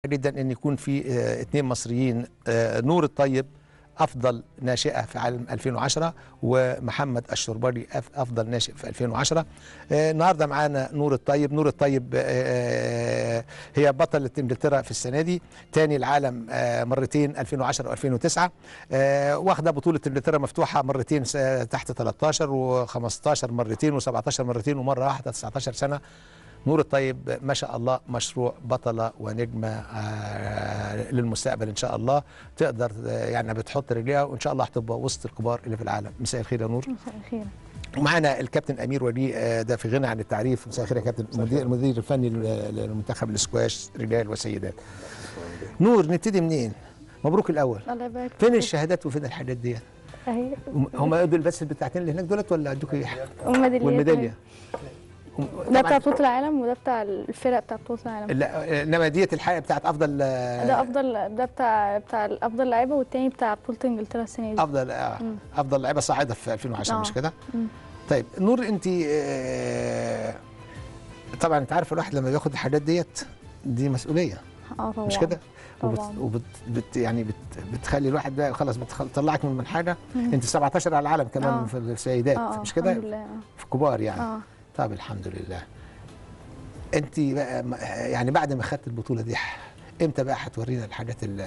جدا ان يكون في آه، اثنين مصريين آه، نور الطيب افضل ناشئه في عام 2010 ومحمد الشربالي أف- افضل ناشئ في 2010 آه، النهارده معانا نور الطيب نور الطيب آه، هي بطله انجلترا في السنه دي تاني العالم آه، مرتين 2010 و2009 واخده بطوله انجلترا مفتوحه مرتين س- تحت 13 و15 مرتين و17 مرتين ومره واحده 19 سنه نور الطيب ما شاء الله مشروع بطلة ونجمة آه، للمستقبل إن شاء الله تقدر آه، يعني بتحط رجليها وإن شاء الله هتبقى وسط الكبار اللي في العالم مساء الخير يا نور مساء الخير ومعنا الكابتن أمير ولي آه، ده في غنى عن التعريف مساء الخير يا كابتن المدير, المدير الفني لل- للمنتخب الاسكواش رجال وسيدات نور نبتدي منين مبروك الأول الله يبارك فين فيك. الشهادات وفين الحاجات دي اهي هم دول بس بتاعتين اللي هناك دولت ولا ادوك والميداليات والميداليه ده بتاع بطولة العالم وده بتاع الفرق بتاع بطولة العالم لا انما ديت الحقيقه بتاعت افضل آه، ده افضل ده بتاع بتاع افضل لعيبه والتاني بتاع بطولة انجلترا السنة دي افضل آه افضل لعيبه صاعده في 2010 آه. مش كده؟ مم. طيب نور انت آه، طبعا انت عارف الواحد لما بياخد الحاجات ديت دي مسؤوليه اه طبعا مش كده؟ وبت طبعا. وبت بت يعني بت بتخلي الواحد بقى خلاص بتطلعك من من حاجه انت 17 على العالم كمان آه. في السيدات اه آه، مش كده؟ الحمد لله آه. في كبار يعني اه طب الحمد لله انت بقى م- يعني بعد ما خدت البطوله دي امتى بقى هتورينا الحاجات اللي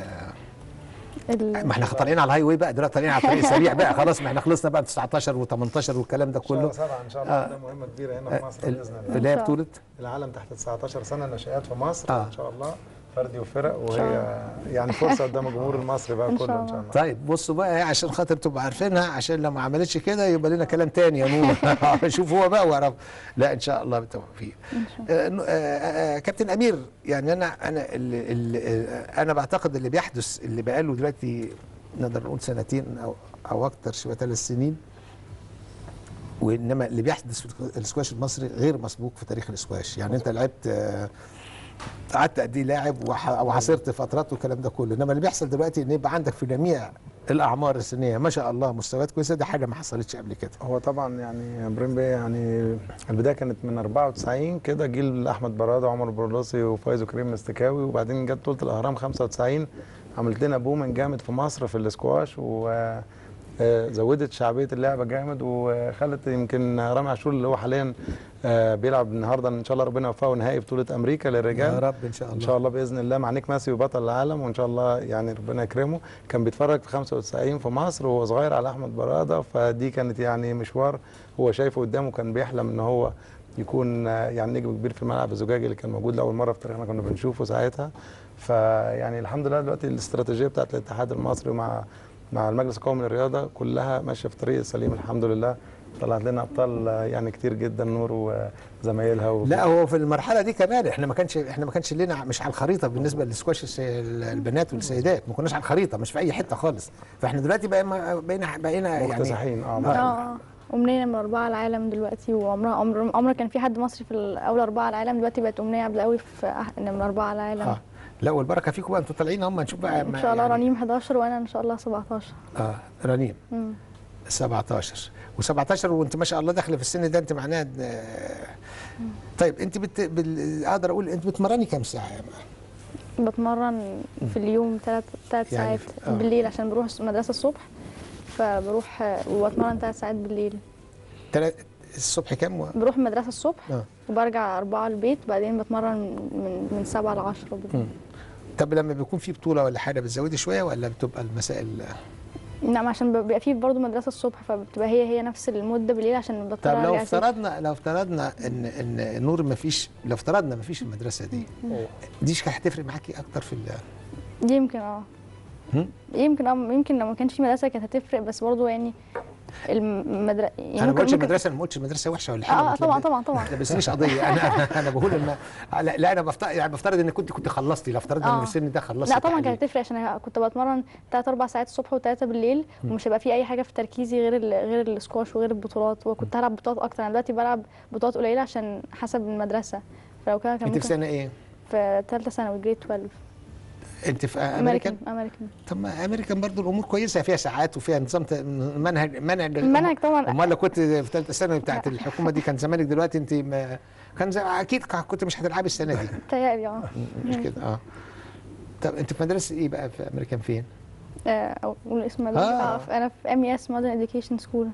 ال- ما احنا طالعين على الهاي واي بقى دلوقتي طالعين على الطريق السريع بقى خلاص ما احنا خلصنا بقى 19 و18 والكلام ده كله كله سبعة ان شاء الله آه. ده مهمه كبيره هنا في مصر ال- باذن الله اللي هي إن شاء بطوله العالم تحت 19 سنه ناشئات في مصر آه. ان شاء الله فردي وفرق شاء وهي يعني فرصه قدام الجمهور المصري بقى إن كله شاء ان شاء الله. الله طيب بصوا بقى إيه عشان خاطر تبقوا عارفينها عشان لو ما عملتش كده يبقى لنا كلام تاني يا نور شوف هو بقى واعرف لا ان شاء الله بالتوفيق آه، ن- آه، آه، كابتن امير يعني انا انا اللي اللي انا بعتقد اللي بيحدث اللي بقاله دلوقتي نقدر نقول سنتين او او اكتر شويه ثلاث سنين وانما اللي بيحدث في السكواش المصري غير مسبوق في تاريخ السكواش يعني انت لعبت آه، قعدت قد ايه لاعب وح- وعاصرت فترات والكلام ده كله انما اللي بيحصل دلوقتي ان يبقى عندك في جميع الاعمار السنيه ما شاء الله مستويات كويسه دي حاجه ما حصلتش قبل كده هو طبعا يعني يا ابراهيم بيه يعني البدايه كانت من 94 كده جيل احمد براده وعمر برولوسي وفايز وكريم مستكاوي وبعدين جت بطوله الاهرام 95 عملت لنا بومن جامد في مصر في الاسكواش و آه، زودت شعبيه اللعبه جامد وخلت يمكن رامي عاشور اللي هو حاليا آه، بيلعب النهارده ان شاء الله ربنا يوفقه نهائي بطوله امريكا للرجال يا رب ان شاء الله ان شاء الله باذن الله مع نيك ماسي وبطل العالم وان شاء الله يعني ربنا يكرمه كان بيتفرج في 95 في مصر وهو صغير على احمد براده فدي كانت يعني مشوار هو شايفه قدامه كان بيحلم ان هو يكون آه، يعني نجم كبير في الملعب الزجاجي اللي كان موجود لاول مره في تاريخنا كنا بنشوفه ساعتها فيعني الحمد لله دلوقتي الاستراتيجيه بتاعت الاتحاد المصري مع مع المجلس القومي للرياضه كلها ماشيه في طريق سليم الحمد لله طلعت لنا ابطال آه، يعني كتير جدا نور وزمايلها و... لا هو في المرحله دي كمان احنا ما كانش احنا ما كانش لنا مش على الخريطه بالنسبه للسكواش السي- البنات والسيدات ما كناش على الخريطه مش في اي حته خالص فاحنا دلوقتي بقينا بقينا بقينا يعني مكتسحين اه اه مع- اه أمنية من أربعة على العالم دلوقتي وعمرها عمر عمر كان في حد مصري في أول أربعة على العالم دلوقتي بقت أمنية عبد القوي في أح- من أربعة على العالم اه لا والبركه فيكم بقى انتوا طالعين هم نشوف بقى إن ما شاء الله يعني- رنيم 11 وأنا إن شاء الله 17 اه رنيم مم. 17 و17 وانت ما شاء الله داخله في السن ده انت معناها آه، طيب انت بت... بال... اقدر اقول انت بتمرني كام ساعه يا ما؟ بتمرن في اليوم ثلاث ثلاث يعني ساعات آه. بالليل عشان بروح المدرسة الصبح فبروح آه، وبتمرن ثلاث ساعات بالليل تلات الصبح كام و... بروح المدرسة الصبح اه وبرجع أربعة البيت بعدين بتمرن من من سبعة لعشرة بالليل. مم. طب لما بيكون في بطوله ولا حاجه بتزودي شويه ولا بتبقى المسائل نعم عشان بيبقى فيه برضه مدرسة الصبح فبتبقى هي هي نفس المدة بالليل عشان بضطر طب لو أرجع تاني. افترضنا لو افترضنا ان ان نور ما فيش لو افترضنا ما فيش المدرسه دي دي كانت هتفرق معاكي اكتر في ال... يمكن اه هم؟ يمكن اه يمكن لو ما كانش في مدرسة كانت هتفرق بس برضه يعني المدرسة يعني انا ما قلتش ممكن- المدرسه انا ما قلتش المدرسه وحشه ولا حلوه اه ما طبعا تلبس- طبعا طبعا ما تلبسنيش قضيه انا انا بقول ان لا, لا انا بفترض يعني بفترض ان كنت كنت خلصتي لو افترضنا ان آه. السن ده خلصت لا طبعا تعليم. كانت هتفرق عشان أنا كنت بتمرن 3 4 ساعات الصبح و3 بالليل ومش هيبقى في اي حاجه في تركيزي غير ال غير السكواش وغير البطولات وكنت هلعب بطولات اكتر انا دلوقتي بلعب بطولات قليله عشان حسب المدرسه فلو كده كان انت في ممكن سنه ايه؟ في ثالثه ثانوي جريد 12 انت في امريكان؟ امريكان امريكان طب ما امريكان برضو الامور كويسه فيها ساعات وفيها نظام ت- منهج منهج المنهج طبعا امال لو كنت في ثالثه ثانوي بتاعت الحكومه دي كان زمانك دلوقتي انت ما كان زي اكيد كنت مش هتلعبي السنه دي تهيألي اه مش كده اه طب انت في مدرسه ايه بقى في امريكان فين؟ آه، اقول اسم المدرسة آه. آه. انا في ام اس مودرن اديوكيشن سكول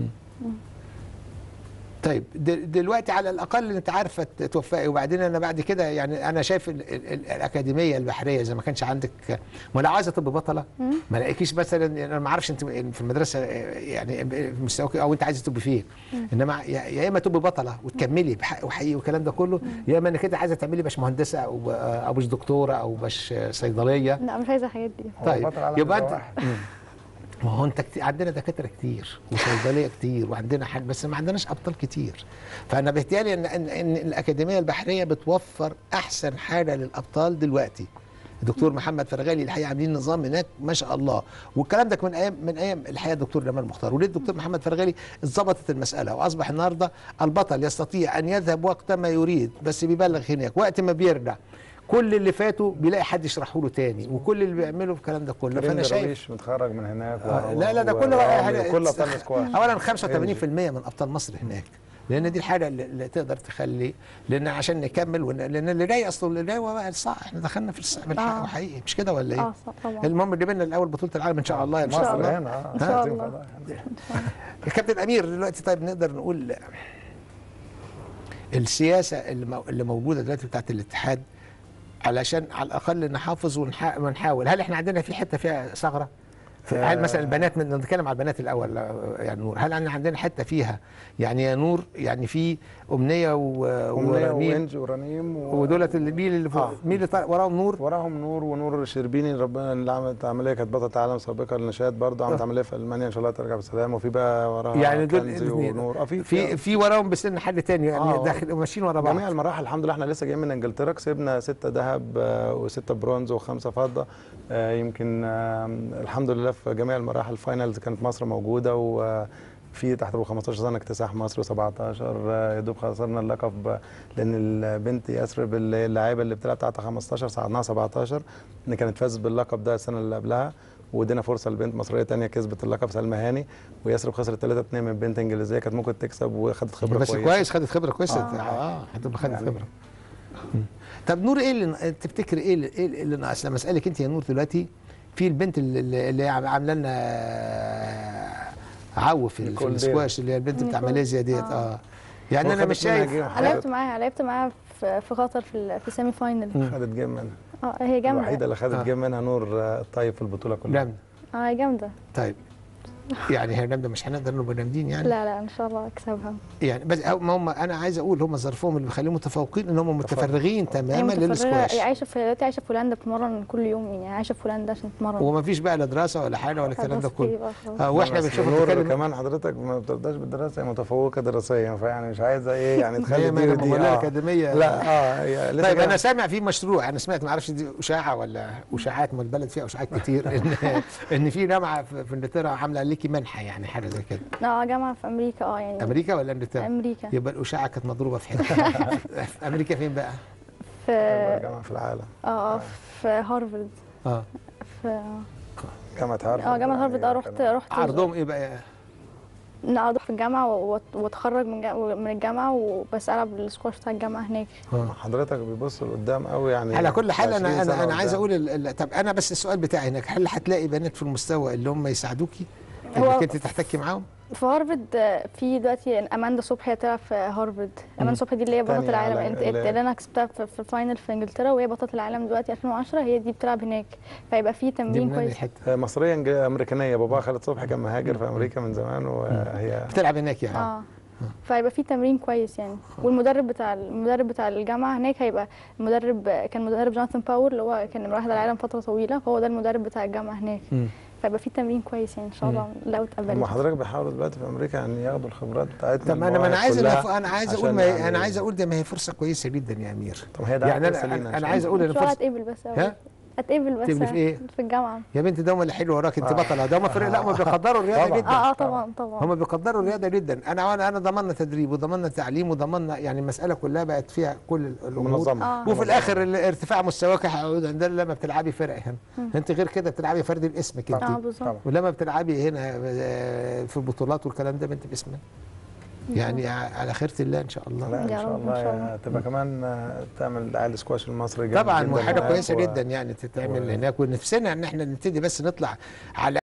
طيب دل- دلوقتي على الاقل انت عارفه ت- توفقي وبعدين انا بعد كده يعني انا شايف ال ال ال الاكاديميه البحريه اذا ما كانش عندك ما لو عايزه تبقى بطله ما لاقيكيش مثلا انا ما اعرفش انت في المدرسه يعني مستواك او انت عايزه تبقي فين انما يا يا اما تبقي بطله وتكملي بحق وحقيقي والكلام ده كله يا اما انك كده عايزه تعملي باش مهندسه او او باش دكتوره او باش صيدليه لا مش عايزه الحاجات دي هو طيب بطل العالم يبقى ده انت واحد. ما هو انت كتير عندنا دكاتره كتير وصيدليه كتير وعندنا حاجة بس ما عندناش ابطال كتير فانا بيتهيألي ان ان, إن الاكاديميه البحريه بتوفر احسن حاجه للابطال دلوقتي الدكتور محمد فرغالي الحقيقه عاملين نظام هناك ما شاء الله والكلام ده من ايام من ايام الحقيقه الدكتور جمال مختار وليه الدكتور محمد فرغالي اتظبطت المساله واصبح النهارده البطل يستطيع ان يذهب وقت ما يريد بس بيبلغ هناك وقت ما بيرجع كل اللي فاتوا بيلاقي حد يشرحه له تاني وكل اللي بيعمله الكلام ده كله كريم فانا شايف درويش متخرج من هناك آه، و- لا لا ده و- كله ورامي وكل ابطال السكواش اولا 85% من ابطال مصر هناك لان دي الحاجه اللي, اللي تقدر تخلي لان عشان نكمل ون... لان اللي جاي اصلا اللي جاي بقى صح احنا دخلنا في الصعب الحق آه. حقيقي مش كده ولا ايه؟ اه صح طبعا المهم اللي بينا الاول بطوله العالم ان شاء الله ان شاء مصر الله هنا اه إن شاء عايزين الله. فضاء. كابتن امير دلوقتي طيب نقدر نقول السياسه اللي مو- اللي موجوده دلوقتي بتاعت الاتحاد علشان على الاقل نحافظ ونحا- ونحاول هل احنا عندنا في حته فيها ثغره؟ في- هل مثلا البنات من نتكلم على البنات الاول آه، يعني نور هل عندنا عندنا حته فيها يعني يا نور يعني في امنيه و- أمنية ورنيم وإنج ورنيم و- ودولت اللي مين اللي فوق آه. مين اللي طالع وراهم نور وراهم نور ونور الشربيني ربنا اللي عملت عمليه كانت بطله عالم سابقه للنشاط برضه عملت آه. عمليه في المانيا ان شاء الله ترجع بالسلامه وفي بقى وراها يعني دول كنزي الاثنين. ونور اه في في في وراهم بسن حد تاني يعني آه. داخل ماشيين ورا بعض جميع المراحل الحمد لله احنا لسه جايين من انجلترا كسبنا ستة ذهب آه، وستة برونز وخمسة فضة آه، يمكن آه، الحمد لله في جميع المراحل الفاينلز كانت مصر موجودة وفي تحت ال 15 سنة اكتساح مصر و17 يا دوب خسرنا اللقب آه، لان البنت يسرب اللاعيبة اللي بتلعب تحت 15 صعدناها 17 ان كانت فازت باللقب ده السنة اللي قبلها وادينا فرصه لبنت مصريه تانية كسبت اللقب سلمى هاني ويسرب خسرت 3 2 من بنت انجليزيه كانت ممكن تكسب وخدت خبره بس كويسه كويس خدت خبره كويسه آه. اه هتبقى خدت يعني- خبره مم. طب نور ايه اللي تفتكر ايه اللي, إيه اللي ناقص لما اسالك انت يا نور دلوقتي في البنت اللي, اللي عامله لنا عو في, في نيكول السكواش اللي هي البنت بتاع نيكول. ماليزيا ديت آه. اه يعني انا وخدت مش منها شايف جيم. انا لعبت معاها لعبت معاها في في قطر في ال- في سيمي فاينل خدت جيم منها اه هي جامده الوحيده اللي خدت آه. جيم منها نور آه، الطيب في البطوله كلها جامده اه هي جامده طيب يعني هي جامده مش هنقدر نبقى جامدين يعني لا لا ان شاء الله اكسبها يعني بس أو- ما هم انا عايز اقول هم ظرفهم اللي بيخليهم متفوقين ان هم متفرغين هي تماما متفرغه للسكواش هي عايشه في دلوقتي عايشه في هولندا بتتمرن كل يوم يعني عايشه في هولندا عشان تتمرن وما فيش بقى لا دراسه ولا حاجه ولا الكلام ده خلاص كله بقى خلاص. آه واحنا بس بنشوفها نور بتتكلم كمان حضرتك ما بترضاش بالدراسه هي متفوقه دراسيا فيعني مش عايزه ايه يعني تخلي هي دي ما ودي ولا آه. اكاديميه لا اه هي لسه طيب جاية- انا سامع في مشروع انا سمعت ما اعرفش دي اشاعه ولا اشاعات ما البلد فيها اشاعات كتير ان ان في جامعه في في انجلترا عامله ليكي منحه يعني حاجه زي كده اه جامعه في امريكا اه يعني امريكا ولا انجلترا؟ امريكا يبقى الاشاعه كانت مضروبه في حته في امريكا فين بقى؟ في أكبر جامعه في العالم اه اه في هارفرد اه في جامعه هارفرد اه جامعه هارفرد اه يعني رحت كان- رحت عرضهم ايه بقى؟ لا اروح في الجامعه و- واتخرج من جا- من الجامعه وبس العب السكواش بتاع الجامعه هناك آه. حضرتك بيبص لقدام قوي يعني على كل حال 20 انا سنة انا انا عايز قدام. اقول ال- ال- طب انا بس السؤال بتاعي هناك هل هتلاقي بنات في المستوى اللي هم يساعدوكي؟ هو- انك انت تحتكي معاهم؟ في هارفرد آه، في دلوقتي اماندا صبحي هتلعب في هارفرد اماندا صبحي دي اللي هي بطله تانية العالم على- انت اللي- اللي انا كسبتها في, في الفاينل في انجلترا وهي بطله العالم دلوقتي 2010 هي دي بتلعب هناك فيبقى في دي تمرين من أنهي كويس حته؟ آه، مصريه إنج- امريكانيه باباها خالد صبحي كان مهاجر في امريكا من زمان وهي بتلعب هناك يعني اه فيبقى في تمرين كويس يعني والمدرب بتاع المدرب بتاع الجامعه هناك هيبقى المدرب كان مدرب جوناثان باور اللي هو كان واحد العالم فتره طويله فهو ده المدرب بتاع الجامعه هناك مم. فيبقى في تمرين كويس يعني ان شاء الله لو هم اتقبلت حضرتك بيحاولوا دلوقتي في امريكا ان ياخدوا الخبرات بتاعتنا طب انا ما انا المواهب عايز كلها أنا, انا عايز اقول عشان ما هي يعني- انا عايز اقول ده ما هي فرصه كويسه جدا يا امير طب هي ده يعني فرصة انا لينا إن انا شاء عايز الله. اقول ان ان شاء الله فرصه اتقبل بس ها؟ اتقبل بس تقبل في إيه؟ في الجامعه يا بنت ده هم اللي حلو وراك انت آه. بطله ده هم فرق لا هم بيقدروا الرياضه طبعاً. جدا اه اه طبعا طبعا هم بيقدروا الرياضه جدا انا انا انا ضمننا تدريب وضمننا تعليم وضمننا يعني المساله كلها بقت فيها كل الامور منظمه آه. وفي الاخر ال- ارتفاع مستواك هيعود عندنا لما بتلعبي فرق هنا انت غير كده بتلعبي فرد باسمك اه انت بالظبط طبعا ولما بتلعبي هنا آه، في البطولات والكلام ده بنت باسمك يعني على خيرة الله ان شاء الله لا ان يا شاء رب إن الله شاء الله. يا- تبقى كمان آه، تعمل دعايه السكواش المصري جامد طبعا جداً وحاجه هناك كويسه و- جدا يعني تتعمل و- هناك ونفسنا ان احنا نبتدي بس نطلع على